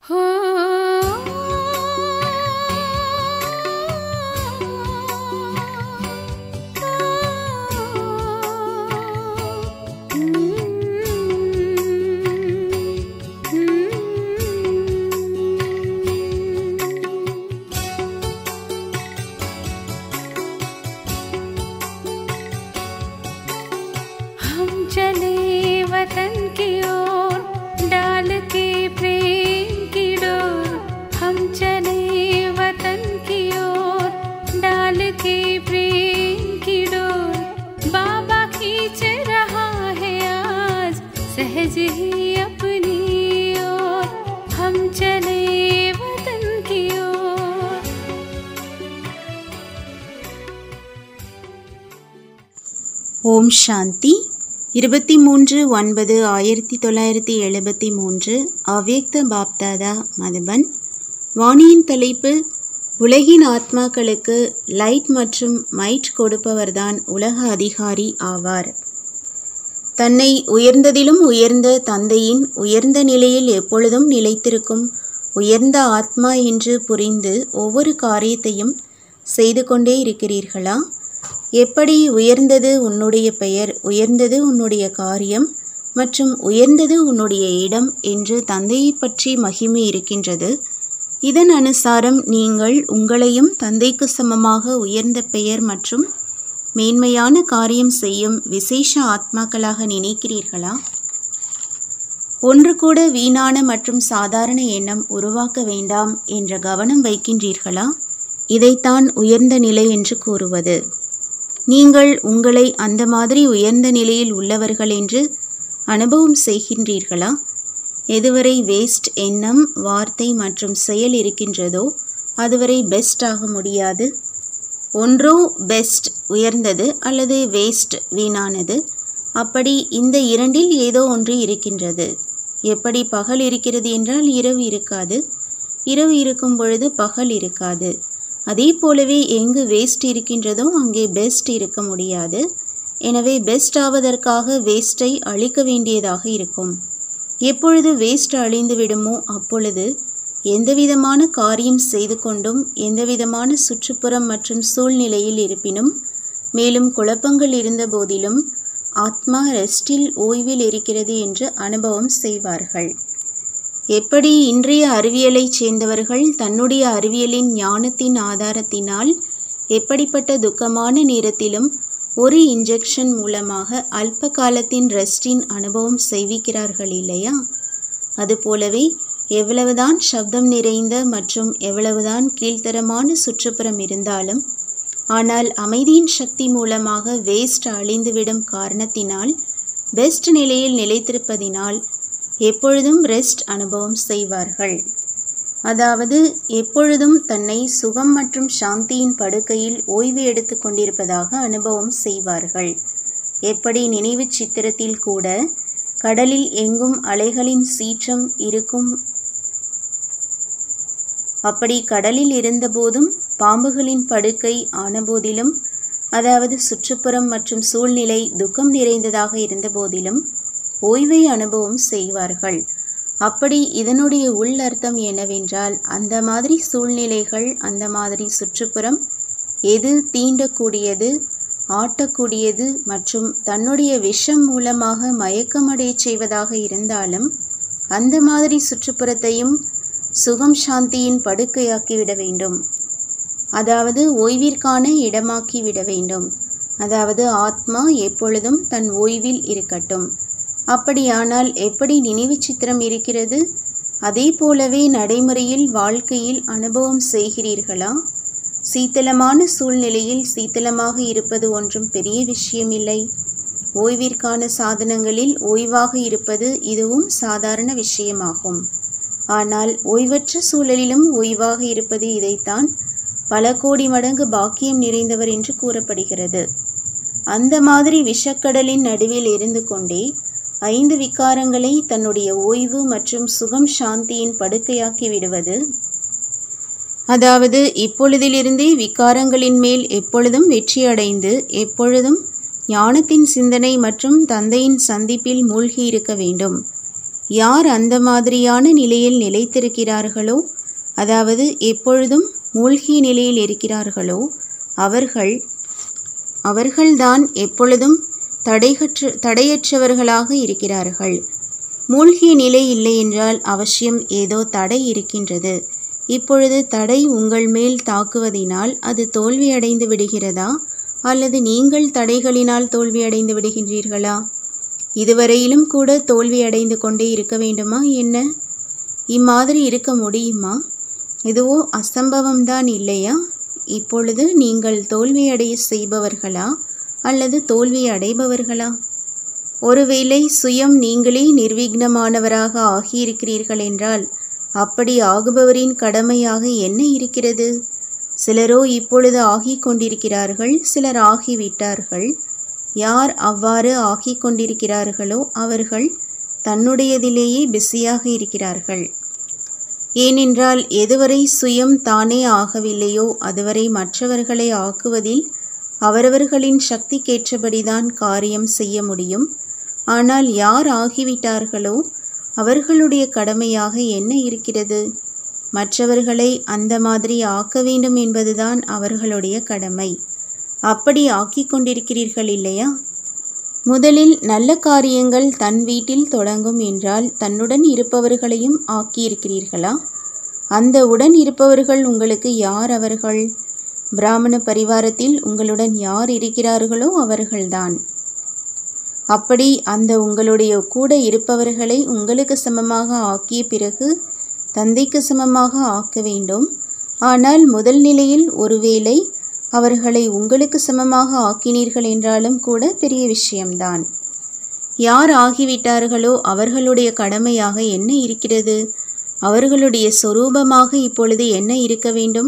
हम चले वतन की ओर डाल के प्रेम की डोर हम चले वतन की ओर डाल के प्रेम की डोर बाबा खींच रहा है आज सहज ही अपनी ओर हम चले वतन की ओर ஓம் சாந்தி இருபத்தி மூன்று ஒன்பது ஆயிரத்தி தொள்ளாயிரத்தி எழுபத்தி மூன்று அவ்யக்த பாப்தாதா மதுபன் வாணியின் தலைப்பு உலகின் ஆத்மாக்களுக்கு லைட் மற்றும் மைட் கொடுப்பவர்தான் உலக அதிகாரி ஆவார் தன்னை உயர்ந்ததிலும் உயர்ந்த தந்தையின் உயர்ந்த நிலையில் எப்பொழுதும் நிலைத்திருக்கும் உயர்ந்த ஆத்மா என்று புரிந்து ஒவ்வொரு காரியத்தையும் செய்து கொண்டே இருக்கிறீர்களா எப்படி உயர்ந்தது உன்னுடைய பெயர் உயர்ந்தது உன்னுடைய காரியம் மற்றும் உயர்ந்தது உன்னுடைய இடம் என்று தந்தையை பற்றி மகிமை இருக்கின்றது இதன் அனுசாரம் நீங்கள் உங்களையும் தந்தைக்கு சமமாக உயர்ந்த பெயர் மற்றும் மேன்மையான காரியம் செய்யும் விசேஷ ஆத்மாக்களாக நினைக்கிறீர்களா ஒன்று கூட வீணான மற்றும் சாதாரண எண்ணம் உருவாக்க வேண்டாம் என்ற கவனம் வைக்கின்றீர்களா இதைத்தான் உயர்ந்த நிலை என்று கூறுவது நீங்கள் உங்களை அந்த மாதிரி உயர்ந்த நிலையில் உள்ளவர்கள் என்று அனுபவம் செய்கின்றீர்களா எதுவரை வேஸ்ட் எண்ணம் வார்த்தை மற்றும் செயல் இருக்கின்றதோ அதுவரை பெஸ்ட் ஆக முடியாது ஒன்றோ பெஸ்ட் உயர்ந்தது அல்லது வேஸ்ட் வீணானது அப்படி இந்த இரண்டில் ஏதோ ஒன்று இருக்கின்றது எப்படி பகல் இருக்கிறது என்றால் இரவு இருக்காது இரவு இருக்கும் பொழுது பகல் இருக்காது அதே போலவே எங்கு வேஸ்ட் இருக்கின்றதோ அங்கே பெஸ்ட் இருக்க முடியாது எனவே பெஸ்ட் ஆவதற்காக வேஸ்ட்டை அழிக்க வேண்டியதாக இருக்கும் எப்பொழுது வேஸ்ட் அழிந்து விடுமோ அப்பொழுது எந்தவிதமான காரியம் செய்து கொண்டும் எந்தவிதமான சுற்றுப்புறம் மற்றும் சூழ்நிலையில் இருப்பினும் மேலும் குழப்பங்கள் இருந்த போதிலும் ஆத்மா ரெஸ்டில் ஓய்வில் இருக்கிறது என்று அனுபவம் செய்வார்கள் எப்படி இன்றைய அறிவியலைச் சேர்ந்தவர்கள் தன்னுடைய அறிவியலின் ஞானத்தின் ஆதாரத்தினால் எப்படிப்பட்ட துக்கமான நேரத்திலும் ஒரு இன்ஜெக்ஷன் மூலமாக அல்ப காலத்தின் ரெஸ்டின் அனுபவம் செய்விக்கிறார்கள் இல்லையா அதுபோலவே எவ்வளவுதான் சப்தம் நிறைந்த மற்றும் எவ்வளவுதான் கீழ்த்தரமான சுற்றுப்புறம் இருந்தாலும் ஆனால் அமைதியின் சக்தி மூலமாக வேஸ்ட் அழிந்துவிடும் காரணத்தினால் பெஸ்ட் நிலையில் நிலைத்திருப்பதினால் எப்பொழுதும் ரெஸ்ட் அனுபவம் செய்வார்கள் அதாவது எப்பொழுதும் தன்னை சுகம் மற்றும் சாந்தியின் படுக்கையில் ஓய்வு எடுத்து கொண்டிருப்பதாக அனுபவம் செய்வார்கள் எப்படி நினைவு சித்திரத்தில் கூட கடலில் எங்கும் அலைகளின் சீற்றம் இருக்கும் அப்படி கடலில் இருந்தபோதும் பாம்புகளின் படுக்கை ஆனபோதிலும் அதாவது சுற்றுப்புறம் மற்றும் சூழ்நிலை துக்கம் நிறைந்ததாக இருந்தபோதிலும் ஓய்வை அனுபவம் செய்வார்கள் அப்படி இதனுடைய உள்ளர்த்தம் என்னவென்றால் அந்த மாதிரி சூழ்நிலைகள் அந்த மாதிரி சுற்றுப்புறம் எது தீண்டக்கூடியது ஆட்டக்கூடியது மற்றும் தன்னுடைய விஷம் மூலமாக மயக்கமடையச் செய்வதாக இருந்தாலும் அந்த மாதிரி சுற்றுப்புறத்தையும் சுகம் சாந்தியின் படுக்கையாக்கிவிட வேண்டும் அதாவது ஓய்விற்கான இடமாக்கி விட வேண்டும் அதாவது ஆத்மா எப்பொழுதும் தன் ஓய்வில் இருக்கட்டும் அப்படியானால் எப்படி நினைவு சித்திரம் இருக்கிறது அதே போலவே நடைமுறையில் வாழ்க்கையில் அனுபவம் செய்கிறீர்களா சீத்தளமான சூழ்நிலையில் சீத்தளமாக இருப்பது ஒன்றும் பெரிய விஷயமில்லை ஓய்விற்கான சாதனங்களில் ஓய்வாக இருப்பது இதுவும் சாதாரண விஷயமாகும் ஆனால் ஓய்வற்ற சூழலிலும் ஓய்வாக இருப்பது இதைத்தான் பல கோடி மடங்கு பாக்கியம் நிறைந்தவர் என்று கூறப்படுகிறது அந்த மாதிரி விஷக்கடலின் நடுவில் இருந்து கொண்டே ஐந்து விகாரங்களை தன்னுடைய ஓய்வு மற்றும் சுகம் சாந்தியின் படுக்கையாக்கி விடுவது அதாவது இப்பொழுதிலிருந்தே விகாரங்களின் மேல் எப்பொழுதும் வெற்றியடைந்து எப்பொழுதும் ஞானத்தின் சிந்தனை மற்றும் தந்தையின் சந்திப்பில் மூழ்கி இருக்க வேண்டும் யார் அந்த மாதிரியான நிலையில் நிலைத்திருக்கிறார்களோ அதாவது எப்பொழுதும் மூழ்கிய நிலையில் இருக்கிறார்களோ அவர்கள் அவர்கள்தான் எப்பொழுதும் தடைகற்று தடையற்றவர்களாக இருக்கிறார்கள் மூழ்கிய நிலை இல்லை என்றால் அவசியம் ஏதோ தடை இருக்கின்றது இப்பொழுது தடை உங்கள் மேல் தாக்குவதினால் அது தோல்வியடைந்து விடுகிறதா அல்லது நீங்கள் தடைகளினால் தோல்வியடைந்து விடுகின்றீர்களா இதுவரையிலும் கூட தோல்வியடைந்து கொண்டே இருக்க வேண்டுமா என்ன இம்மாதிரி இருக்க முடியுமா இதுவோ அசம்பவம்தான் இல்லையா இப்பொழுது நீங்கள் தோல்வியடைய செய்பவர்களா அல்லது தோல்வி அடைபவர்களா ஒருவேளை சுயம் நீங்களே நிர்விக்னமானவராக ஆகியிருக்கிறீர்கள் என்றால் அப்படி ஆகுபவரின் கடமையாக என்ன இருக்கிறது சிலரோ இப்பொழுது ஆகிக் கொண்டிருக்கிறார்கள் சிலர் ஆகிவிட்டார்கள் யார் அவ்வாறு ஆகிக் கொண்டிருக்கிறார்களோ அவர்கள் தன்னுடையதிலேயே பிஸியாக இருக்கிறார்கள் ஏனென்றால் எதுவரை சுயம் தானே ஆகவில்லையோ அதுவரை மற்றவர்களை ஆக்குவதில் அவரவர்களின் சக்திக்கேற்றபடிதான் காரியம் செய்ய முடியும் ஆனால் யார் ஆகிவிட்டார்களோ அவர்களுடைய கடமையாக என்ன இருக்கிறது மற்றவர்களை அந்த மாதிரி ஆக்க வேண்டும் என்பதுதான் அவர்களுடைய கடமை அப்படி ஆக்கிக் கொண்டிருக்கிறீர்கள் இல்லையா முதலில் நல்ல காரியங்கள் தன் வீட்டில் தொடங்கும் என்றால் தன்னுடன் இருப்பவர்களையும் ஆக்கியிருக்கிறீர்களா அந்த உடன் இருப்பவர்கள் உங்களுக்கு யார் அவர்கள் பிராமண பரிவாரத்தில் உங்களுடன் யார் இருக்கிறார்களோ அவர்கள்தான் அப்படி அந்த உங்களுடைய கூட இருப்பவர்களை உங்களுக்கு சமமாக ஆக்கிய பிறகு தந்தைக்கு சமமாக ஆக்க வேண்டும் ஆனால் முதல் நிலையில் ஒருவேளை அவர்களை உங்களுக்கு சமமாக ஆக்கினீர்கள் என்றாலும் கூட பெரிய விஷயம்தான் யார் ஆகிவிட்டார்களோ அவர்களுடைய கடமையாக என்ன இருக்கிறது அவர்களுடைய சொரூபமாக இப்பொழுது என்ன இருக்க வேண்டும்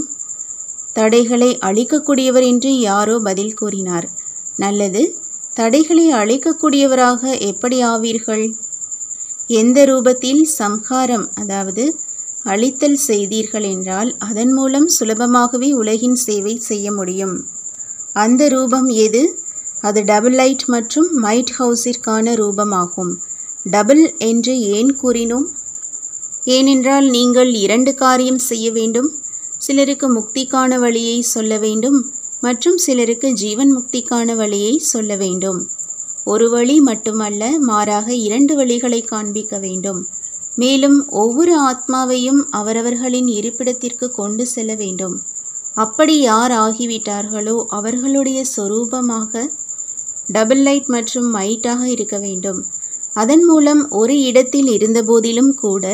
தடைகளை அழிக்கக்கூடியவர் என்று யாரோ பதில் கூறினார் நல்லது தடைகளை அழிக்கக்கூடியவராக எப்படி ஆவீர்கள் எந்த ரூபத்தில் சம்ஹாரம் அதாவது அழித்தல் செய்தீர்கள் என்றால் அதன் மூலம் சுலபமாகவே உலகின் சேவை செய்ய முடியும் அந்த ரூபம் எது அது டபுள் லைட் மற்றும் மைட் ஹவுஸிற்கான ரூபமாகும் டபுள் என்று ஏன் கூறினோம் ஏனென்றால் நீங்கள் இரண்டு காரியம் செய்ய வேண்டும் சிலருக்கு முக்திக்கான வழியை சொல்ல வேண்டும் மற்றும் சிலருக்கு ஜீவன் முக்திக்கான வழியை சொல்ல வேண்டும் ஒரு வழி மட்டுமல்ல மாறாக இரண்டு வழிகளை காண்பிக்க வேண்டும் மேலும் ஒவ்வொரு ஆத்மாவையும் அவரவர்களின் இருப்பிடத்திற்கு கொண்டு செல்ல வேண்டும் அப்படி யார் ஆகிவிட்டார்களோ அவர்களுடைய சொரூபமாக டபுள் லைட் மற்றும் மைட்டாக இருக்க வேண்டும் அதன் மூலம் ஒரு இடத்தில் இருந்தபோதிலும் கூட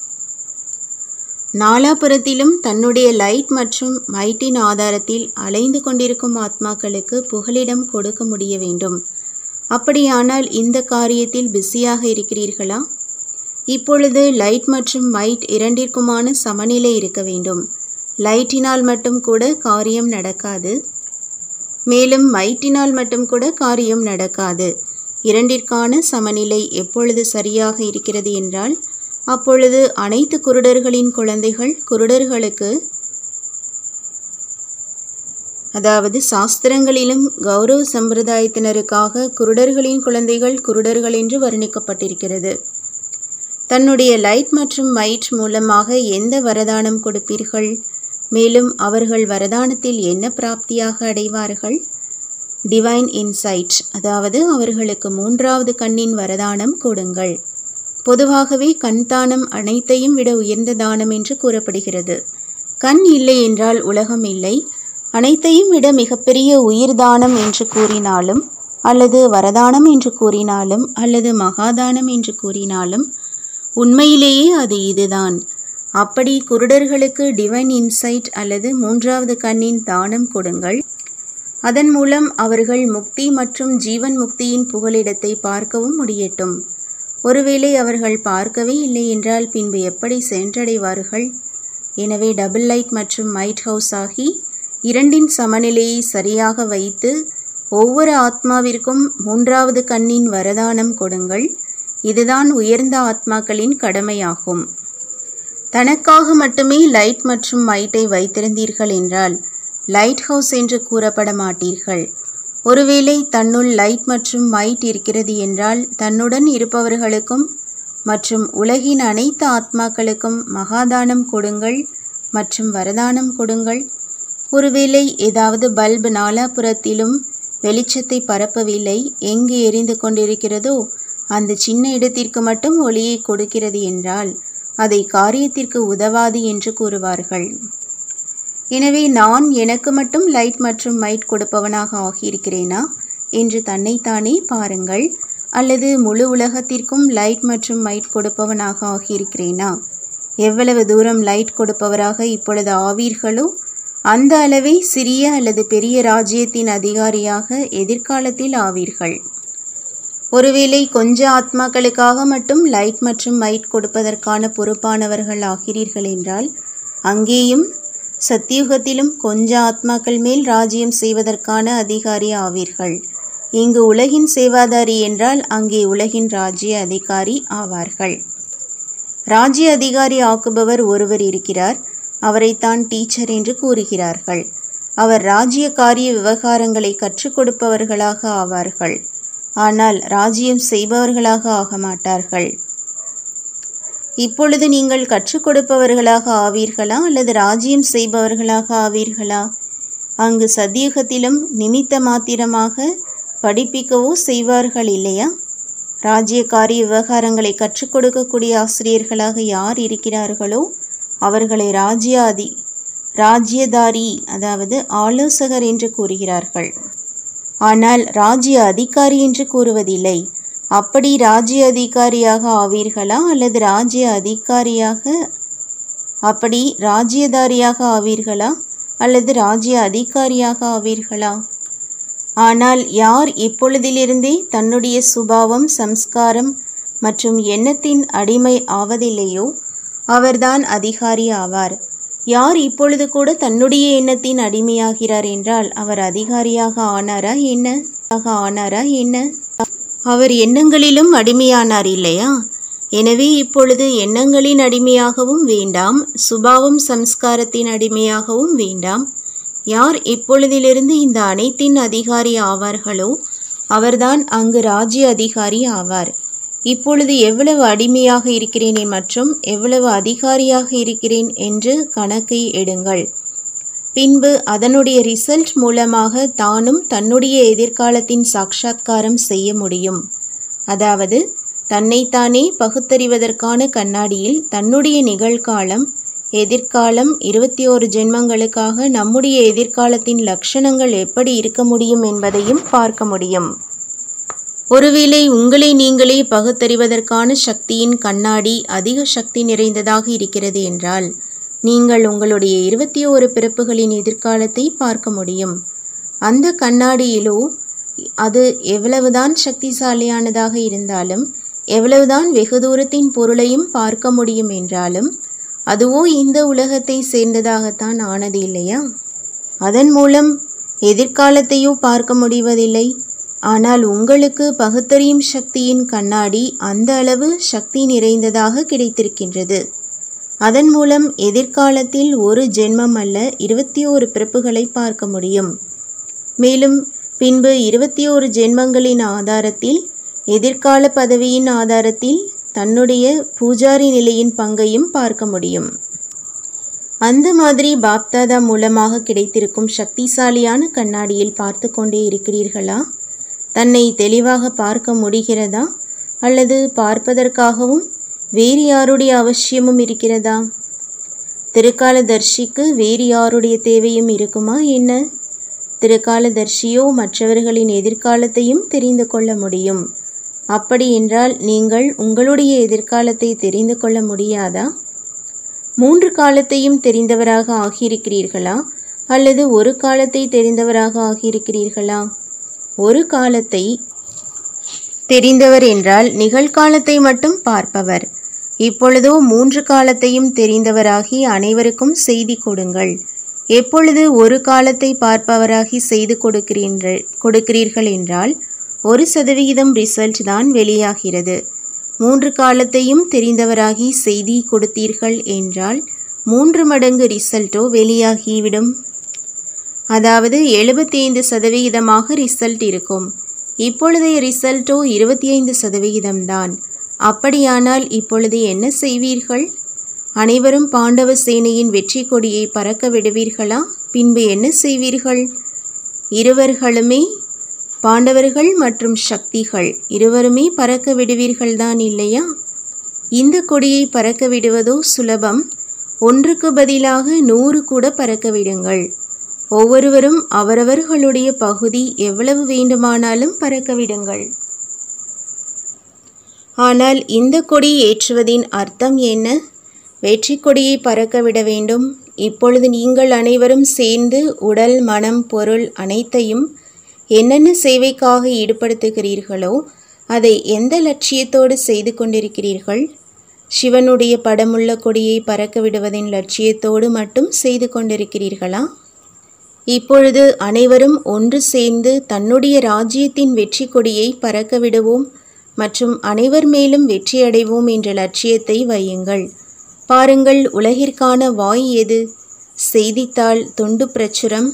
நாலாபுரத்திலும் தன்னுடைய லைட் மற்றும் மைட்டின் ஆதாரத்தில் அலைந்து கொண்டிருக்கும் ஆத்மாக்களுக்கு புகலிடம் கொடுக்க முடிய வேண்டும் அப்படியானால் இந்த காரியத்தில் பிஸியாக இருக்கிறீர்களா இப்பொழுது லைட் மற்றும் மைட் இரண்டிற்குமான சமநிலை இருக்க வேண்டும் லைட்டினால் மட்டும் கூட காரியம் நடக்காது மேலும் மைட்டினால் மட்டும் கூட காரியம் நடக்காது இரண்டிற்கான சமநிலை எப்பொழுது சரியாக இருக்கிறது என்றால் அப்பொழுது அனைத்து குருடர்களின் குழந்தைகள் குருடர்களுக்கு அதாவது சாஸ்திரங்களிலும் கௌரவ சம்பிரதாயத்தினருக்காக குருடர்களின் குழந்தைகள் குருடர்கள் என்று வர்ணிக்கப்பட்டிருக்கிறது தன்னுடைய லைட் மற்றும் மைட் மூலமாக எந்த வரதானம் கொடுப்பீர்கள் மேலும் அவர்கள் வரதானத்தில் என்ன பிராப்தியாக அடைவார்கள் டிவைன் இன்சைட் அதாவது அவர்களுக்கு மூன்றாவது கண்ணின் வரதானம் கொடுங்கள் பொதுவாகவே கண் தானம் அனைத்தையும் விட உயர்ந்த தானம் என்று கூறப்படுகிறது கண் இல்லை என்றால் உலகம் இல்லை அனைத்தையும் விட மிகப்பெரிய உயிர் தானம் என்று கூறினாலும் அல்லது வரதானம் என்று கூறினாலும் அல்லது மகாதானம் என்று கூறினாலும் உண்மையிலேயே அது இதுதான் அப்படி குருடர்களுக்கு டிவைன் இன்சைட் அல்லது மூன்றாவது கண்ணின் தானம் கொடுங்கள் அதன் மூலம் அவர்கள் முக்தி மற்றும் ஜீவன் முக்தியின் புகலிடத்தை பார்க்கவும் முடியட்டும் ஒருவேளை அவர்கள் பார்க்கவே இல்லை என்றால் பின்பு எப்படி சென்றடைவார்கள் எனவே டபுள் லைட் மற்றும் மைட் ஹவுஸ் ஆகி இரண்டின் சமநிலையை சரியாக வைத்து ஒவ்வொரு ஆத்மாவிற்கும் மூன்றாவது கண்ணின் வரதானம் கொடுங்கள் இதுதான் உயர்ந்த ஆத்மாக்களின் கடமையாகும் தனக்காக மட்டுமே லைட் மற்றும் மைட்டை வைத்திருந்தீர்கள் என்றால் லைட் ஹவுஸ் என்று கூறப்பட மாட்டீர்கள் ஒருவேளை தன்னுள் லைட் மற்றும் மைட் இருக்கிறது என்றால் தன்னுடன் இருப்பவர்களுக்கும் மற்றும் உலகின் அனைத்து ஆத்மாக்களுக்கும் மகாதானம் கொடுங்கள் மற்றும் வரதானம் கொடுங்கள் ஒருவேளை ஏதாவது பல்பு நாலாபுறத்திலும் வெளிச்சத்தை பரப்பவில்லை எங்கு எரிந்து கொண்டிருக்கிறதோ அந்த சின்ன இடத்திற்கு மட்டும் ஒளியை கொடுக்கிறது என்றால் அதை காரியத்திற்கு உதவாது என்று கூறுவார்கள் எனவே நான் எனக்கு மட்டும் லைட் மற்றும் மைட் கொடுப்பவனாக ஆகியிருக்கிறேனா என்று தன்னைத்தானே பாருங்கள் அல்லது முழு உலகத்திற்கும் லைட் மற்றும் மைட் கொடுப்பவனாக ஆகியிருக்கிறேனா எவ்வளவு தூரம் லைட் கொடுப்பவராக இப்பொழுது ஆவீர்களோ அந்த அளவை சிறிய அல்லது பெரிய ராஜ்யத்தின் அதிகாரியாக எதிர்காலத்தில் ஆவீர்கள் ஒருவேளை கொஞ்ச ஆத்மாக்களுக்காக மட்டும் லைட் மற்றும் மைட் கொடுப்பதற்கான பொறுப்பானவர்கள் ஆகிறீர்கள் என்றால் அங்கேயும் சத்தியுகத்திலும் கொஞ்ச ஆத்மாக்கள் மேல் ராஜ்யம் செய்வதற்கான அதிகாரி ஆவீர்கள் இங்கு உலகின் சேவாதாரி என்றால் அங்கே உலகின் ராஜ்ய அதிகாரி ஆவார்கள் ராஜ்ய அதிகாரி ஆக்குபவர் ஒருவர் இருக்கிறார் அவரைத்தான் டீச்சர் என்று கூறுகிறார்கள் அவர் ராஜ்ய காரிய விவகாரங்களை கற்றுக் கொடுப்பவர்களாக ஆவார்கள் ஆனால் ராஜ்யம் செய்பவர்களாக ஆக மாட்டார்கள் இப்பொழுது நீங்கள் கற்றுக் கொடுப்பவர்களாக ஆவீர்களா அல்லது ராஜ்யம் செய்பவர்களாக ஆவீர்களா அங்கு சத்தியுகத்திலும் நிமித்த மாத்திரமாக படிப்பிக்கவோ செய்வார்கள் இல்லையா ராஜ்ய காரிய விவகாரங்களை கற்றுக் கொடுக்கக்கூடிய ஆசிரியர்களாக யார் இருக்கிறார்களோ அவர்களை ராஜ்யாதி ராஜ்யதாரி அதாவது ஆலோசகர் என்று கூறுகிறார்கள் ஆனால் ராஜ்ய அதிகாரி என்று கூறுவதில்லை அப்படி ராஜ்ய அதிகாரியாக ஆவீர்களா அல்லது ராஜ்ய அதிகாரியாக அப்படி ராஜ்யதாரியாக ஆவீர்களா அல்லது ராஜ்ய அதிகாரியாக ஆவீர்களா ஆனால் யார் இப்பொழுதிலிருந்தே தன்னுடைய சுபாவம் சம்ஸ்காரம் மற்றும் எண்ணத்தின் அடிமை ஆவதில்லையோ அவர்தான் அதிகாரி ஆவார் யார் இப்பொழுது கூட தன்னுடைய எண்ணத்தின் அடிமையாகிறார் என்றால் அவர் அதிகாரியாக ஆனாரா என்ன ஆனாரா என்ன அவர் எண்ணங்களிலும் அடிமையானார் இல்லையா எனவே இப்பொழுது எண்ணங்களின் அடிமையாகவும் வேண்டாம் சுபாவம் சம்ஸ்காரத்தின் அடிமையாகவும் வேண்டாம் யார் இப்பொழுதிலிருந்து இந்த அனைத்தின் அதிகாரி ஆவார்களோ அவர்தான் அங்கு ராஜ்ய அதிகாரி ஆவார் இப்பொழுது எவ்வளவு அடிமையாக இருக்கிறேன் மற்றும் எவ்வளவு அதிகாரியாக இருக்கிறேன் என்று கணக்கை எடுங்கள் பின்பு அதனுடைய ரிசல்ட் மூலமாக தானும் தன்னுடைய எதிர்காலத்தின் சாட்சாத்காரம் செய்ய முடியும் அதாவது தன்னைத்தானே பகுத்தறிவதற்கான கண்ணாடியில் தன்னுடைய நிகழ்காலம் எதிர்காலம் இருபத்தி ஓரு ஜென்மங்களுக்காக நம்முடைய எதிர்காலத்தின் லட்சணங்கள் எப்படி இருக்க முடியும் என்பதையும் பார்க்க முடியும் ஒருவேளை உங்களை நீங்களே பகுத்தறிவதற்கான சக்தியின் கண்ணாடி அதிக சக்தி நிறைந்ததாக இருக்கிறது என்றால் நீங்கள் உங்களுடைய இருபத்தி ஓரு பிறப்புகளின் எதிர்காலத்தை பார்க்க முடியும் அந்த கண்ணாடியிலோ அது எவ்வளவுதான் சக்திசாலியானதாக இருந்தாலும் எவ்வளவுதான் வெகு தூரத்தின் பொருளையும் பார்க்க முடியும் என்றாலும் அதுவோ இந்த உலகத்தை சேர்ந்ததாகத்தான் ஆனது இல்லையா அதன் மூலம் எதிர்காலத்தையோ பார்க்க முடிவதில்லை ஆனால் உங்களுக்கு பகுத்தறியும் சக்தியின் கண்ணாடி அந்த அளவு சக்தி நிறைந்ததாக கிடைத்திருக்கின்றது அதன் மூலம் எதிர்காலத்தில் ஒரு ஜென்மம் அல்ல இருபத்தி ஓரு பிறப்புகளை பார்க்க முடியும் மேலும் பின்பு இருபத்தி ஓரு ஜென்மங்களின் ஆதாரத்தில் எதிர்கால பதவியின் ஆதாரத்தில் தன்னுடைய பூஜாரி நிலையின் பங்கையும் பார்க்க முடியும் அந்த மாதிரி பாப்தாதா மூலமாக கிடைத்திருக்கும் சக்திசாலியான கண்ணாடியில் பார்த்து கொண்டே இருக்கிறீர்களா தன்னை தெளிவாக பார்க்க முடிகிறதா அல்லது பார்ப்பதற்காகவும் வேறு யாருடைய அவசியமும் இருக்கிறதா திருக்காலதர்ஷிக்கு வேறு யாருடைய தேவையும் இருக்குமா என்ன திருக்காலதர்ஷியோ மற்றவர்களின் எதிர்காலத்தையும் தெரிந்து கொள்ள முடியும் அப்படி என்றால் நீங்கள் உங்களுடைய எதிர்காலத்தை தெரிந்து கொள்ள முடியாதா மூன்று காலத்தையும் தெரிந்தவராக ஆகியிருக்கிறீர்களா அல்லது ஒரு காலத்தை தெரிந்தவராக ஆகியிருக்கிறீர்களா ஒரு காலத்தை தெரிந்தவர் என்றால் நிகழ்காலத்தை மட்டும் பார்ப்பவர் இப்பொழுதோ மூன்று காலத்தையும் தெரிந்தவராகி அனைவருக்கும் செய்தி கொடுங்கள் எப்பொழுது ஒரு காலத்தை பார்ப்பவராகி செய்து கொடுக்கிறீர்கள் கொடுக்கிறீர்கள் என்றால் ஒரு சதவிகிதம் ரிசல்ட் தான் வெளியாகிறது மூன்று காலத்தையும் தெரிந்தவராகி செய்தி கொடுத்தீர்கள் என்றால் மூன்று மடங்கு ரிசல்ட்டோ வெளியாகிவிடும் அதாவது எழுபத்தி ஐந்து சதவிகிதமாக ரிசல்ட் இருக்கும் இப்பொழுதைய ரிசல்ட்டோ இருபத்தி ஐந்து சதவிகிதம்தான் அப்படியானால் இப்பொழுது என்ன செய்வீர்கள் அனைவரும் பாண்டவ சேனையின் வெற்றி கொடியை பறக்க விடுவீர்களா பின்பு என்ன செய்வீர்கள் இருவர்களுமே பாண்டவர்கள் மற்றும் சக்திகள் இருவருமே பறக்க விடுவீர்கள்தான் இல்லையா இந்த கொடியை பறக்க விடுவதோ சுலபம் ஒன்றுக்கு பதிலாக நூறு கூட பறக்க விடுங்கள் ஒவ்வொருவரும் அவரவர்களுடைய பகுதி எவ்வளவு வேண்டுமானாலும் பறக்க விடுங்கள் ஆனால் இந்த கொடி ஏற்றுவதின் அர்த்தம் என்ன வெற்றி கொடியை பறக்க விட வேண்டும் இப்பொழுது நீங்கள் அனைவரும் சேர்ந்து உடல் மனம் பொருள் அனைத்தையும் என்னென்ன சேவைக்காக ஈடுபடுத்துகிறீர்களோ அதை எந்த லட்சியத்தோடு செய்து கொண்டிருக்கிறீர்கள் சிவனுடைய படமுள்ள கொடியை பறக்க விடுவதின் லட்சியத்தோடு மட்டும் செய்து கொண்டிருக்கிறீர்களா இப்பொழுது அனைவரும் ஒன்று சேர்ந்து தன்னுடைய ராஜ்யத்தின் வெற்றி கொடியை பறக்க விடுவோம் மற்றும் அனைவர் மேலும் வெற்றி அடைவோம் என்ற லட்சியத்தை வையுங்கள் பாருங்கள் உலகிற்கான வாய் எது செய்தித்தாள் தொண்டு பிரச்சுரம்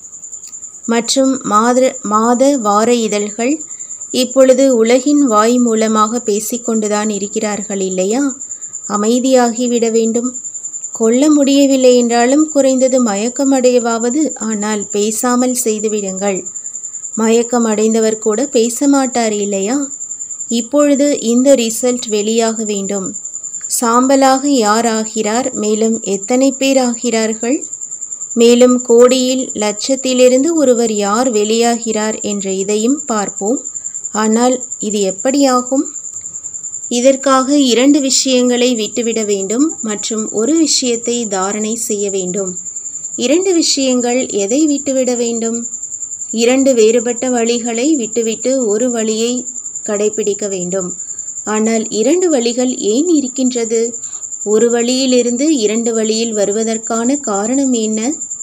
மற்றும் மாத மாத வார இதழ்கள் இப்பொழுது உலகின் வாய் மூலமாக பேசிக்கொண்டுதான் இருக்கிறார்கள் இல்லையா அமைதியாகிவிட வேண்டும் கொல்ல முடியவில்லை என்றாலும் குறைந்தது மயக்கமடையவாவது ஆனால் பேசாமல் செய்துவிடுங்கள் மயக்கம் அடைந்தவர் கூட பேச மாட்டார் இல்லையா இப்பொழுது இந்த ரிசல்ட் வெளியாக வேண்டும் சாம்பலாக யார் ஆகிறார் மேலும் எத்தனை பேர் ஆகிறார்கள் மேலும் கோடியில் லட்சத்திலிருந்து ஒருவர் யார் வெளியாகிறார் என்ற இதையும் பார்ப்போம் ஆனால் இது எப்படியாகும் இதற்காக இரண்டு விஷயங்களை விட்டுவிட வேண்டும் மற்றும் ஒரு விஷயத்தை தாரணை செய்ய வேண்டும் இரண்டு விஷயங்கள் எதை விட்டுவிட வேண்டும் இரண்டு வேறுபட்ட வழிகளை விட்டுவிட்டு ஒரு வழியை கடைபிடிக்க வேண்டும் ஆனால் இரண்டு வழிகள் ஏன் இருக்கின்றது ஒரு வழியிலிருந்து இரண்டு வழியில் வருவதற்கான காரணம் என்ன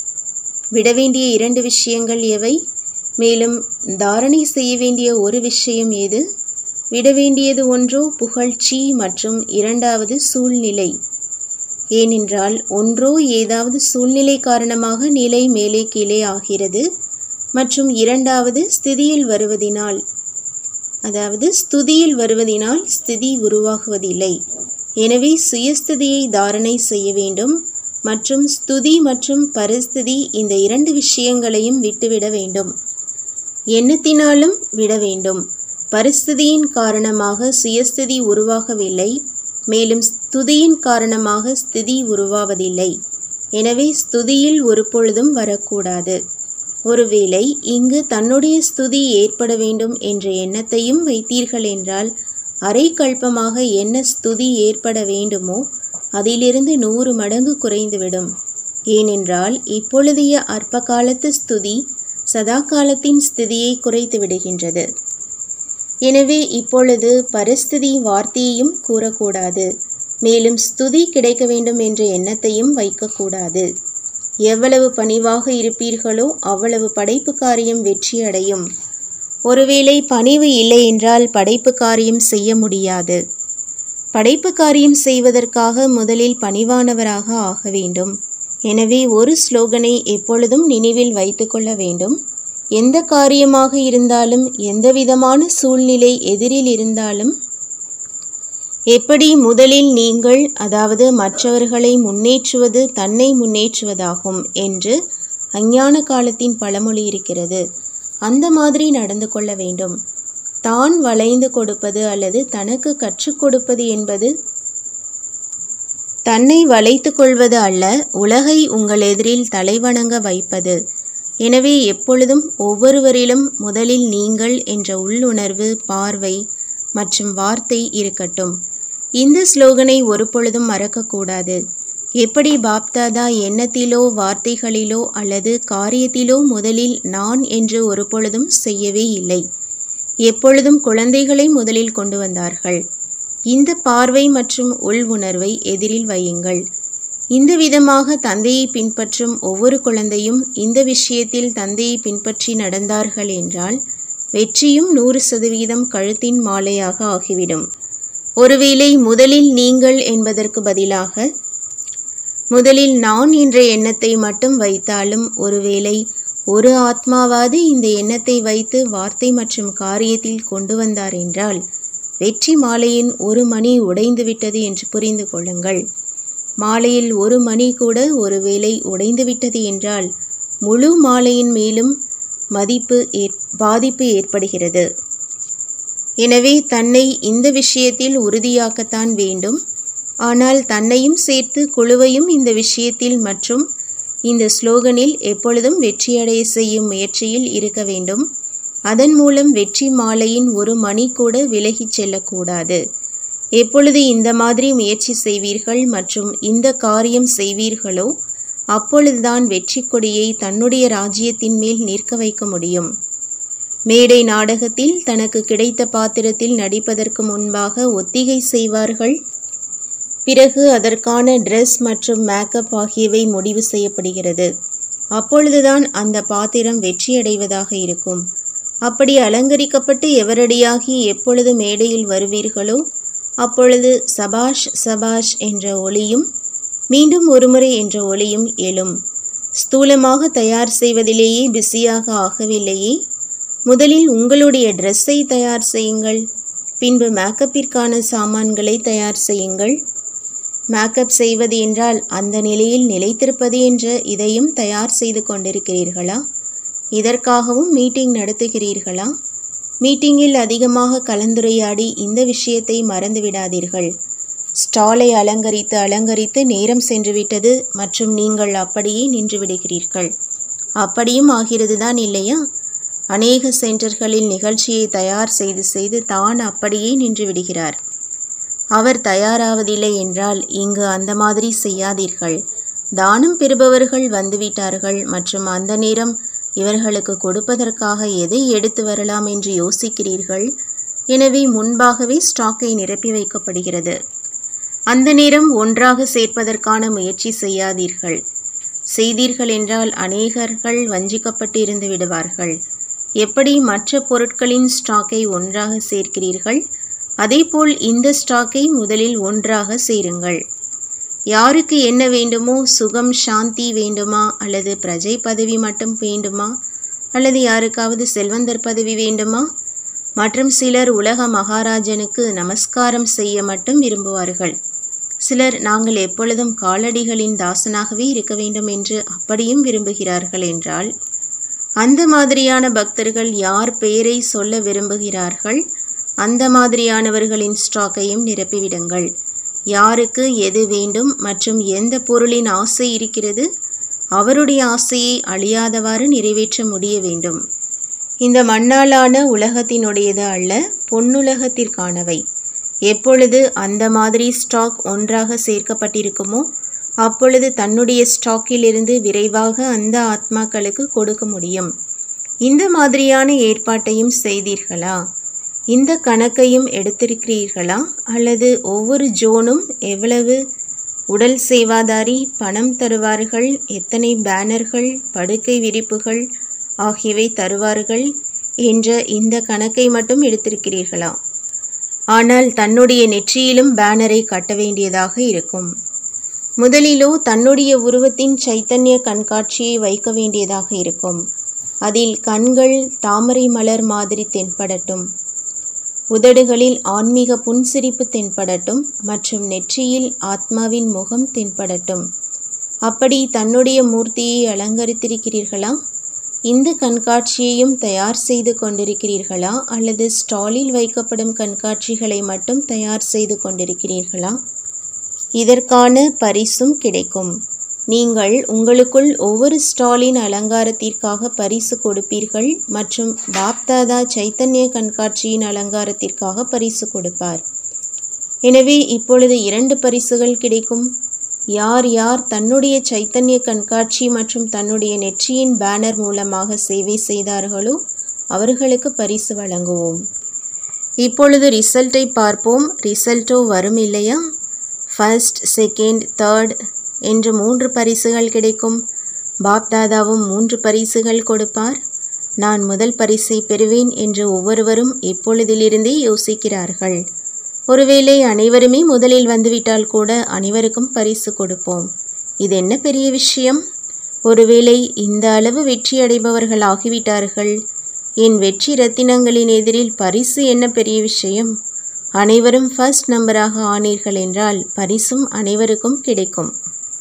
விட வேண்டிய இரண்டு விஷயங்கள் எவை மேலும் தாரணை செய்ய வேண்டிய ஒரு விஷயம் எது விட வேண்டியது ஒன்றோ புகழ்ச்சி மற்றும் இரண்டாவது சூழ்நிலை ஏனென்றால் ஒன்றோ ஏதாவது சூழ்நிலை காரணமாக நிலை மேலே கீழே ஆகிறது மற்றும் இரண்டாவது ஸ்திதியில் வருவதினால் அதாவது ஸ்துதியில் வருவதினால் ஸ்திதி உருவாகுவதில்லை எனவே சுயஸ்திதியை தாரணை செய்ய வேண்டும் மற்றும் ஸ்துதி மற்றும் பரிஸ்திதி இந்த இரண்டு விஷயங்களையும் விட்டுவிட வேண்டும் எண்ணத்தினாலும் விட வேண்டும் பரிஸ்திதியின் காரணமாக சுயஸ்திதி உருவாகவில்லை மேலும் ஸ்துதியின் காரணமாக ஸ்திதி உருவாவதில்லை எனவே ஸ்துதியில் ஒரு பொழுதும் வரக்கூடாது ஒருவேளை இங்கு தன்னுடைய ஸ்துதி ஏற்பட வேண்டும் என்ற எண்ணத்தையும் வைத்தீர்கள் என்றால் அரை கல்பமாக என்ன ஸ்துதி ஏற்பட வேண்டுமோ அதிலிருந்து நூறு மடங்கு குறைந்துவிடும் ஏனென்றால் இப்பொழுதைய அற்ப காலத்து ஸ்துதி சதா காலத்தின் ஸ்திதியை குறைத்து விடுகின்றது எனவே இப்பொழுது பரிஸ்திதி வார்த்தையையும் கூறக்கூடாது மேலும் ஸ்துதி கிடைக்க வேண்டும் என்ற எண்ணத்தையும் வைக்கக்கூடாது எவ்வளவு பணிவாக இருப்பீர்களோ அவ்வளவு படைப்பு காரியம் வெற்றி அடையும் ஒருவேளை பணிவு இல்லை என்றால் படைப்பு காரியம் செய்ய முடியாது படைப்பு காரியம் செய்வதற்காக முதலில் பணிவானவராக ஆக வேண்டும் எனவே ஒரு ஸ்லோகனை எப்பொழுதும் நினைவில் வைத்துக்கொள்ள வேண்டும் எந்த காரியமாக இருந்தாலும் எந்தவிதமான சூழ்நிலை எதிரில் இருந்தாலும் எப்படி முதலில் நீங்கள் அதாவது மற்றவர்களை முன்னேற்றுவது தன்னை முன்னேற்றுவதாகும் என்று அஞ்ஞான காலத்தின் பழமொழி இருக்கிறது அந்த மாதிரி நடந்து கொள்ள வேண்டும் தான் வளைந்து கொடுப்பது அல்லது தனக்கு கற்றுக் கொடுப்பது என்பது தன்னை வளைத்து கொள்வது அல்ல உலகை உங்கள் எதிரில் தலைவணங்க வைப்பது எனவே எப்பொழுதும் ஒவ்வொருவரிலும் முதலில் நீங்கள் என்ற உள்ளுணர்வு பார்வை மற்றும் வார்த்தை இருக்கட்டும் இந்த ஸ்லோகனை ஒரு பொழுதும் மறக்கக்கூடாது எப்படி பாப்தாதா எண்ணத்திலோ வார்த்தைகளிலோ அல்லது காரியத்திலோ முதலில் நான் என்று ஒரு பொழுதும் செய்யவே இல்லை எப்பொழுதும் குழந்தைகளை முதலில் கொண்டு வந்தார்கள் இந்த பார்வை மற்றும் உள் உணர்வை எதிரில் வையுங்கள் இந்த விதமாக தந்தையை பின்பற்றும் ஒவ்வொரு குழந்தையும் இந்த விஷயத்தில் தந்தையை பின்பற்றி நடந்தார்கள் என்றால் வெற்றியும் நூறு சதவீதம் கழுத்தின் மாலையாக ஆகிவிடும் ஒருவேளை முதலில் நீங்கள் என்பதற்கு பதிலாக முதலில் நான் என்ற எண்ணத்தை மட்டும் வைத்தாலும் ஒருவேளை ஒரு ஆத்மாவாது இந்த எண்ணத்தை வைத்து வார்த்தை மற்றும் காரியத்தில் கொண்டு வந்தார் என்றால் வெற்றி மாலையின் ஒரு மணி உடைந்து விட்டது என்று புரிந்து கொள்ளுங்கள் மாலையில் ஒரு மணி கூட ஒருவேளை உடைந்து விட்டது என்றால் முழு மாலையின் மேலும் மதிப்பு ஏற் பாதிப்பு ஏற்படுகிறது எனவே தன்னை இந்த விஷயத்தில் உறுதியாக்கத்தான் வேண்டும் ஆனால் தன்னையும் சேர்த்து குழுவையும் இந்த விஷயத்தில் மற்றும் இந்த ஸ்லோகனில் எப்பொழுதும் வெற்றியடைய செய்யும் முயற்சியில் இருக்க வேண்டும் அதன் மூலம் வெற்றி மாலையின் ஒரு மணி கூட விலகிச் செல்லக்கூடாது எப்பொழுது இந்த மாதிரி முயற்சி செய்வீர்கள் மற்றும் இந்த காரியம் செய்வீர்களோ அப்பொழுதுதான் வெற்றி கொடியை தன்னுடைய ராஜ்யத்தின் மேல் நிற்க வைக்க முடியும் மேடை நாடகத்தில் தனக்கு கிடைத்த பாத்திரத்தில் நடிப்பதற்கு முன்பாக ஒத்திகை செய்வார்கள் பிறகு அதற்கான ட்ரெஸ் மற்றும் மேக்கப் ஆகியவை முடிவு செய்யப்படுகிறது அப்பொழுதுதான் அந்த பாத்திரம் வெற்றியடைவதாக இருக்கும் அப்படி அலங்கரிக்கப்பட்டு எவரடியாகி எப்பொழுது மேடையில் வருவீர்களோ அப்பொழுது சபாஷ் சபாஷ் என்ற ஒளியும் மீண்டும் ஒருமுறை என்ற ஒளியும் எழும் ஸ்தூலமாக தயார் செய்வதிலேயே பிஸியாக ஆகவில்லையே முதலில் உங்களுடைய ட்ரெஸ்ஸை தயார் செய்யுங்கள் பின்பு மேக்கப்பிற்கான சாமான்களை தயார் செய்யுங்கள் மேக்கப் செய்வது என்றால் அந்த நிலையில் நிலைத்திருப்பது என்ற இதையும் தயார் செய்து கொண்டிருக்கிறீர்களா இதற்காகவும் மீட்டிங் நடத்துகிறீர்களா மீட்டிங்கில் அதிகமாக கலந்துரையாடி இந்த விஷயத்தை மறந்து விடாதீர்கள் ஸ்டாலை அலங்கரித்து அலங்கரித்து நேரம் சென்றுவிட்டது மற்றும் நீங்கள் அப்படியே நின்று விடுகிறீர்கள் அப்படியும் ஆகிறது தான் இல்லையா அநேக சென்டர்களில் நிகழ்ச்சியை தயார் செய்து செய்து தான் அப்படியே நின்று விடுகிறார் அவர் தயாராவதில்லை என்றால் இங்கு அந்த மாதிரி செய்யாதீர்கள் தானம் பெறுபவர்கள் வந்துவிட்டார்கள் மற்றும் அந்த நேரம் இவர்களுக்கு கொடுப்பதற்காக எதை எடுத்து வரலாம் என்று யோசிக்கிறீர்கள் எனவே முன்பாகவே ஸ்டாக்கை நிரப்பி வைக்கப்படுகிறது அந்த நேரம் ஒன்றாக சேர்ப்பதற்கான முயற்சி செய்யாதீர்கள் செய்தீர்கள் என்றால் அநேகர்கள் வஞ்சிக்கப்பட்டு இருந்து விடுவார்கள் எப்படி மற்ற பொருட்களின் ஸ்டாக்கை ஒன்றாக சேர்க்கிறீர்கள் அதேபோல் இந்த ஸ்டாக்கை முதலில் ஒன்றாக சேருங்கள் யாருக்கு என்ன வேண்டுமோ சுகம் சாந்தி வேண்டுமா அல்லது பிரஜை பதவி மட்டும் வேண்டுமா அல்லது யாருக்காவது செல்வந்தர் பதவி வேண்டுமா மற்றும் சிலர் உலக மகாராஜனுக்கு நமஸ்காரம் செய்ய மட்டும் விரும்புவார்கள் சிலர் நாங்கள் எப்பொழுதும் காலடிகளின் தாசனாகவே இருக்க வேண்டும் என்று அப்படியும் விரும்புகிறார்கள் என்றால் அந்த மாதிரியான பக்தர்கள் யார் பெயரை சொல்ல விரும்புகிறார்கள் அந்த மாதிரியானவர்களின் ஸ்டாக்கையும் நிரப்பிவிடுங்கள் யாருக்கு எது வேண்டும் மற்றும் எந்த பொருளின் ஆசை இருக்கிறது அவருடைய ஆசையை அழியாதவாறு நிறைவேற்ற முடிய வேண்டும் இந்த மண்ணாலான உலகத்தினுடையது அல்ல பொன்னுலகத்திற்கானவை எப்பொழுது அந்த மாதிரி ஸ்டாக் ஒன்றாக சேர்க்கப்பட்டிருக்குமோ அப்பொழுது தன்னுடைய ஸ்டாக்கிலிருந்து விரைவாக அந்த ஆத்மாக்களுக்கு கொடுக்க முடியும் இந்த மாதிரியான ஏற்பாட்டையும் செய்தீர்களா இந்த கணக்கையும் எடுத்திருக்கிறீர்களா அல்லது ஒவ்வொரு ஜோனும் எவ்வளவு உடல் சேவாதாரி பணம் தருவார்கள் எத்தனை பேனர்கள் படுக்கை விரிப்புகள் ஆகியவை தருவார்கள் என்ற இந்த கணக்கை மட்டும் எடுத்திருக்கிறீர்களா ஆனால் தன்னுடைய நெற்றியிலும் பேனரை கட்ட வேண்டியதாக இருக்கும் முதலிலோ தன்னுடைய உருவத்தின் சைத்தன்ய கண்காட்சியை வைக்க வேண்டியதாக இருக்கும் அதில் கண்கள் தாமரை மலர் மாதிரி தென்படட்டும் உதடுகளில் ஆன்மீக புன்சிரிப்பு தென்படட்டும் மற்றும் நெற்றியில் ஆத்மாவின் முகம் தென்படட்டும் அப்படி தன்னுடைய மூர்த்தியை அலங்கரித்திருக்கிறீர்களா இந்த கண்காட்சியையும் தயார் செய்து கொண்டிருக்கிறீர்களா அல்லது ஸ்டாலில் வைக்கப்படும் கண்காட்சிகளை மட்டும் தயார் செய்து கொண்டிருக்கிறீர்களா இதற்கான பரிசும் கிடைக்கும் நீங்கள் உங்களுக்குள் ஒவ்வொரு ஸ்டாலின் அலங்காரத்திற்காக பரிசு கொடுப்பீர்கள் மற்றும் பாப்தாதா சைத்தன்ய கண்காட்சியின் அலங்காரத்திற்காக பரிசு கொடுப்பார் எனவே இப்பொழுது இரண்டு பரிசுகள் கிடைக்கும் யார் யார் தன்னுடைய சைத்தன்ய கண்காட்சி மற்றும் தன்னுடைய நெற்றியின் பேனர் மூலமாக சேவை செய்தார்களோ அவர்களுக்கு பரிசு வழங்குவோம் இப்பொழுது ரிசல்ட்டை பார்ப்போம் ரிசல்ட்டோ வரும் இல்லையா ஃபர்ஸ்ட் செகண்ட் தேர்ட் என்று மூன்று பரிசுகள் கிடைக்கும் பாப்தாதாவும் மூன்று பரிசுகள் கொடுப்பார் நான் முதல் பரிசை பெறுவேன் என்று ஒவ்வொருவரும் எப்பொழுதிலிருந்தே யோசிக்கிறார்கள் ஒருவேளை அனைவருமே முதலில் வந்துவிட்டால் கூட அனைவருக்கும் பரிசு கொடுப்போம் இது என்ன பெரிய விஷயம் ஒருவேளை இந்த அளவு வெற்றி அடைபவர்கள் ஆகிவிட்டார்கள் என் வெற்றி ரத்தினங்களின் எதிரில் பரிசு என்ன பெரிய விஷயம் அனைவரும் ஃபர்ஸ்ட் நம்பராக ஆனீர்கள் என்றால் பரிசும் அனைவருக்கும் கிடைக்கும்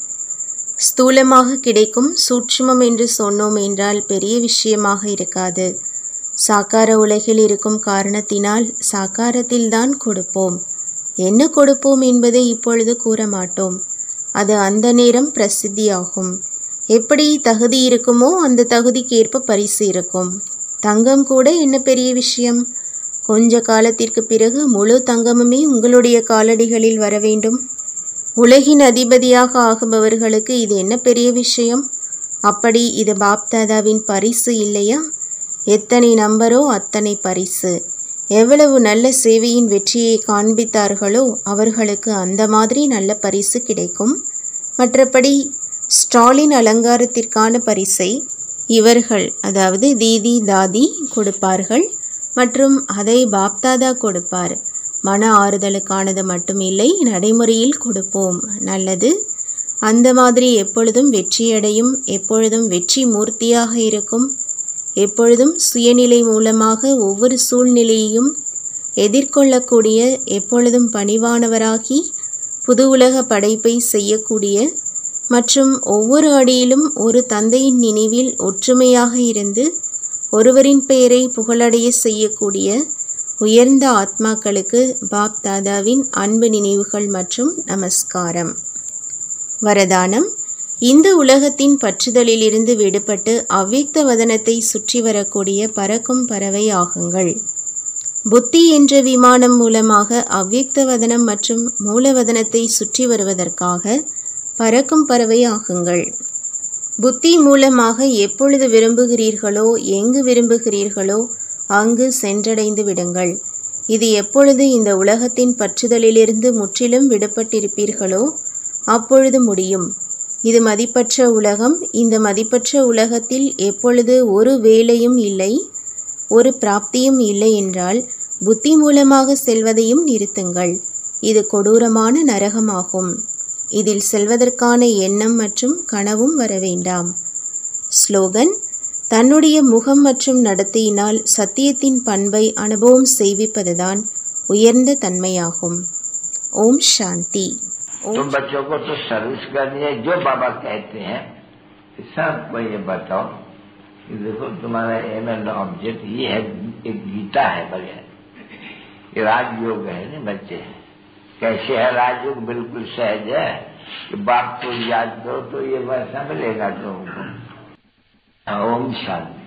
ஸ்தூலமாக கிடைக்கும் சூட்சுமம் என்று சொன்னோம் என்றால் பெரிய விஷயமாக இருக்காது சாக்கார உலகில் இருக்கும் காரணத்தினால் சாக்காரத்தில்தான் கொடுப்போம் என்ன கொடுப்போம் என்பதை இப்பொழுது கூற மாட்டோம் அது அந்த நேரம் பிரசித்தியாகும் எப்படி தகுதி இருக்குமோ அந்த தகுதிக்கேற்ப பரிசு இருக்கும் தங்கம் கூட என்ன பெரிய விஷயம் கொஞ்ச காலத்திற்கு பிறகு முழு தங்கமுமே உங்களுடைய காலடிகளில் வர வேண்டும் உலகின் அதிபதியாக ஆகுபவர்களுக்கு இது என்ன பெரிய விஷயம் அப்படி இது பாப்தாதாவின் பரிசு இல்லையா எத்தனை நம்பரோ அத்தனை பரிசு எவ்வளவு நல்ல சேவையின் வெற்றியை காண்பித்தார்களோ அவர்களுக்கு அந்த மாதிரி நல்ல பரிசு கிடைக்கும் மற்றபடி ஸ்டாலின் அலங்காரத்திற்கான பரிசை இவர்கள் அதாவது தீதி தாதி கொடுப்பார்கள் மற்றும் அதை பாப்தாதா கொடுப்பார் மன ஆறுதலுக்கானது மட்டுமில்லை நடைமுறையில் கொடுப்போம் நல்லது அந்த மாதிரி எப்பொழுதும் வெற்றியடையும் எப்பொழுதும் வெற்றி மூர்த்தியாக இருக்கும் எப்பொழுதும் சுயநிலை மூலமாக ஒவ்வொரு சூழ்நிலையையும் எதிர்கொள்ளக்கூடிய எப்பொழுதும் பணிவானவராகி புது உலக படைப்பை செய்யக்கூடிய மற்றும் ஒவ்வொரு அடியிலும் ஒரு தந்தையின் நினைவில் ஒற்றுமையாக இருந்து ஒருவரின் பெயரை புகழடைய செய்யக்கூடிய உயர்ந்த ஆத்மாக்களுக்கு பாப் தாதாவின் அன்பு நினைவுகள் மற்றும் நமஸ்காரம் வரதானம் இந்த உலகத்தின் பற்றுதலிலிருந்து விடுபட்டு அவ்வியக்த வதனத்தை சுற்றி வரக்கூடிய பறக்கும் பறவை ஆகுங்கள் புத்தி என்ற விமானம் மூலமாக அவ்வியக்த வதனம் மற்றும் மூலவதனத்தை சுற்றி வருவதற்காக பறக்கும் பறவை ஆகுங்கள் புத்தி மூலமாக எப்பொழுது விரும்புகிறீர்களோ எங்கு விரும்புகிறீர்களோ அங்கு சென்றடைந்து விடுங்கள் இது எப்பொழுது இந்த உலகத்தின் பற்றுதலிலிருந்து முற்றிலும் விடுபட்டிருப்பீர்களோ அப்பொழுது முடியும் இது மதிப்பற்ற உலகம் இந்த மதிப்பற்ற உலகத்தில் எப்பொழுது ஒரு வேலையும் இல்லை ஒரு பிராப்தியும் இல்லை என்றால் புத்தி மூலமாக செல்வதையும் நிறுத்துங்கள் இது கொடூரமான நரகமாகும் இதில் செல்வதற்கான எண்ணம் மற்றும் கனவும் வர வேண்டாம் ஸ்லோகன் தன்னுடைய முகம் மற்றும் நடத்தையினால் சத்தியத்தின் பண்பை அனுபவம் செய்விப்பதுதான் உயர்ந்த தன்மையாகும் ஓம் சாந்தி तुम बच्चों को तो सर्विस करनी है जो बाबा कहते हैं कि सबको ये बताओ कि देखो तुम्हारा एम एंड ऑब्जेक्ट ये है एक गीता है बगैर ये राजयोग है ना बच्चे कैसे है राजयोग बिल्कुल सहज है कि बाप को याद करो तो ये वैसा मिलेगा तुमको ओम शांति